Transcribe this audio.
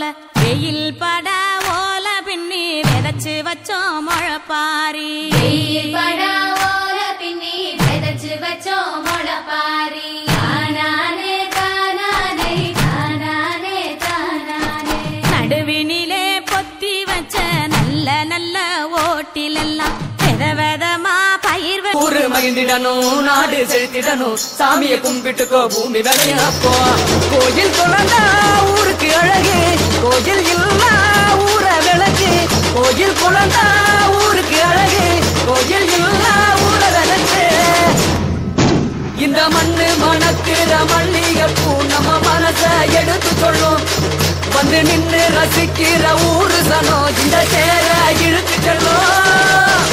வெயில் பட ஓல பின்னி விதைச்சு வச்சோம் முழப்பாரி வெயில் படா ஓல பின்னி விதைச்சு வச்சோம் முளப்பாரி தானானே தானானே தானானே தானானே நடுவினிலே பொத்தி வச்ச நல்ல நல்ல ஓட்டிலெல்லாம் வித விதமா பயிர் வ- ஊரு மகிழ்ந்திடணும் நாடு செழித்திடணும் சாமிய கும்பிட்டுக்கோ பூமி விளையப்போ கோயில் குழந்தா ஊருக்கு அழகு கோயில் இல்லா ஊர விளக்கு கோயில் குழந்தா ஊருக்கு அழகு கோயில் இல்லா ஊர விளக்கு இந்த மண்ணு மணக்கிற மல்லிகைப்பூ நம்ம மனச எடுத்து சொல்லும் வந்து நின்னு ரசிக்கிற ஊரு சனம் இந்த சேர இழுத்து செல்லும்